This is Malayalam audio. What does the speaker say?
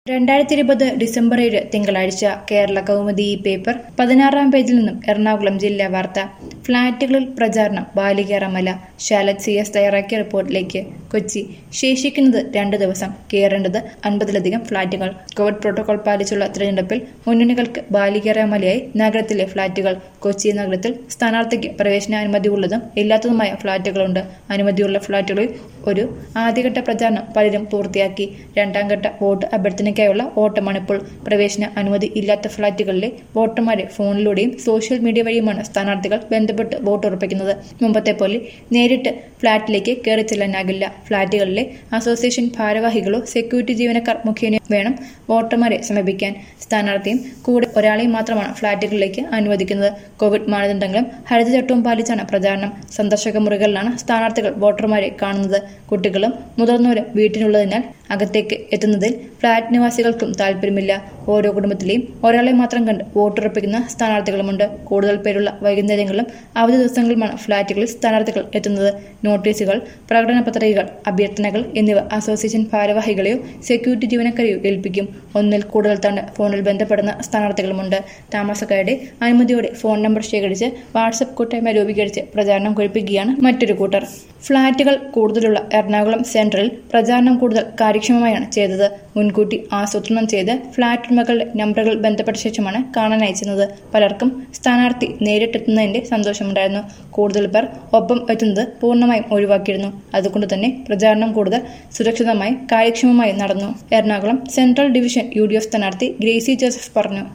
രണ്ടായിരത്തി ഇരുപത് ഡിസംബർ ഏഴ് തിങ്കളാഴ്ച കേരള കൗമുദി ഈ പേപ്പർ പതിനാറാം പേജിൽ നിന്നും എറണാകുളം ജില്ലാ വാർത്ത ഫ്ളാറ്റുകളിൽ പ്രചാരണം ബാലികേറമല ശാലത് സി എസ് തയ്യാറാക്കിയ റിപ്പോർട്ടിലേക്ക് കൊച്ചി ശേഷിക്കുന്നത് രണ്ട് ദിവസം കയറേണ്ടത് അൻപതിലധികം ഫ്ളാറ്റുകൾ കോവിഡ് പ്രോട്ടോകോൾ പാലിച്ചുള്ള തിരഞ്ഞെടുപ്പിൽ മുന്നണികൾക്ക് ബാലികേറമലയായി നഗരത്തിലെ ഫ്ളാറ്റുകൾ കൊച്ചി നഗരത്തിൽ സ്ഥാനാർത്ഥിക്ക് പ്രവേശനാനുമതി ഉള്ളതും ഇല്ലാത്തതുമായ ഫ്ളാറ്റുകളുണ്ട് അനുമതിയുള്ള ഫ്ളാറ്റുകളിൽ ഒരു ആദ്യഘട്ട പ്രചാരണം പലരും പൂർത്തിയാക്കി രണ്ടാം ഘട്ട വോട്ട് അഭ്യർത്ഥനയ്ക്കായുള്ള ഓട്ടമാണിപ്പോൾ പ്രവേശന അനുമതി ഇല്ലാത്ത ഫ്ളാറ്റുകളിലെ വോട്ടർമാരെ ഫോണിലൂടെയും സോഷ്യൽ മീഡിയ വഴിയുമാണ് സ്ഥാനാർത്ഥികൾ ബന്ധപ്പെട്ട് വോട്ട് ഉറപ്പിക്കുന്നത് മുമ്പത്തെ പോലെ നേരിട്ട് ഫ്ളാറ്റിലേക്ക് കയറി ചെല്ലാനാകില്ല ഫ്ളാറ്റുകളിലെ അസോസിയേഷൻ ഭാരവാഹികളോ സെക്യൂരിറ്റി ജീവനക്കാർ മുഖേന വേണം വോട്ടർമാരെ സമീപിക്കാൻ സ്ഥാനാർത്ഥിയും കൂടെ ഒരാളെയും മാത്രമാണ് ഫ്ളാറ്റുകളിലേക്ക് അനുവദിക്കുന്നത് കോവിഡ് മാനദണ്ഡങ്ങളും ഹരിതചട്ടവും പാലിച്ചാണ് പ്രചാരണം സന്ദർശക മുറികളിലാണ് സ്ഥാനാർത്ഥികൾ വോട്ടർമാരെ കാണുന്നത് കുട്ടികളും മുതിർന്നവരും വീട്ടിനുള്ളതിനാൽ അകത്തേക്ക് എത്തുന്നതിൽ ഫ്ളാറ്റ് നിവാസികൾക്കും താല്പര്യമില്ല ഓരോ കുടുംബത്തിലെയും ഒരാളെ മാത്രം കണ്ട് വോട്ടുറപ്പിക്കുന്ന സ്ഥാനാർത്ഥികളുമുണ്ട് കൂടുതൽ പേരുള്ള വൈകുന്നേരങ്ങളിലും അവധി ദിവസങ്ങളിലുമാണ് ഫ്ളാറ്റുകളിൽ സ്ഥാനാർത്ഥികൾ എത്തുന്നത് നോട്ടീസുകൾ പ്രകടന പത്രികകൾ അഭ്യർത്ഥനകൾ എന്നിവ അസോസിയേഷൻ ഭാരവാഹികളെയോ സെക്യൂരിറ്റി ജീവനക്കാരെയോ ഏൽപ്പിക്കും ഒന്നിൽ കൂടുതൽ തവണ ഫോണിൽ ബന്ധപ്പെടുന്ന സ്ഥാനാർത്ഥികളുമുണ്ട് താമസക്കാരുടെ അനുമതിയോടെ ഫോൺ നമ്പർ ശേഖരിച്ച് വാട്സപ്പ് കൂട്ടായ്മ രൂപീകരിച്ച് പ്രചാരണം കൊഴിപ്പിക്കുകയാണ് മറ്റൊരു കൂട്ടർ ഫ്ളാറ്റുകൾ കൂടുതലുള്ള എറണാകുളം സെൻട്രലിൽ പ്രചാരണം കൂടുതൽ കാര്യക്ഷമമായാണ് ചെയ്തത് മുൻകൂട്ടി ആസൂത്രണം ചെയ്ത് ഫ്ളാറ്റ് ഉടമകളുടെ നമ്പറുകൾ ബന്ധപ്പെട്ട ശേഷമാണ് കാണാൻ അയച്ചിരുന്നത് പലർക്കും സ്ഥാനാർത്ഥി നേരിട്ടെത്തുന്നതിന്റെ സന്തോഷമുണ്ടായിരുന്നു കൂടുതൽ പേർ ഒപ്പം എത്തുന്നത് പൂർണ്ണമായും ഒഴിവാക്കിയിരുന്നു അതുകൊണ്ട് തന്നെ പ്രചാരണം കൂടുതൽ സുരക്ഷിതമായി കാര്യക്ഷമമായി നടന്നു Ernakulam central division U D F സ്ഥാനാർത്ഥി ഗ്രേസി ജോസഫ് പറഞ്ഞു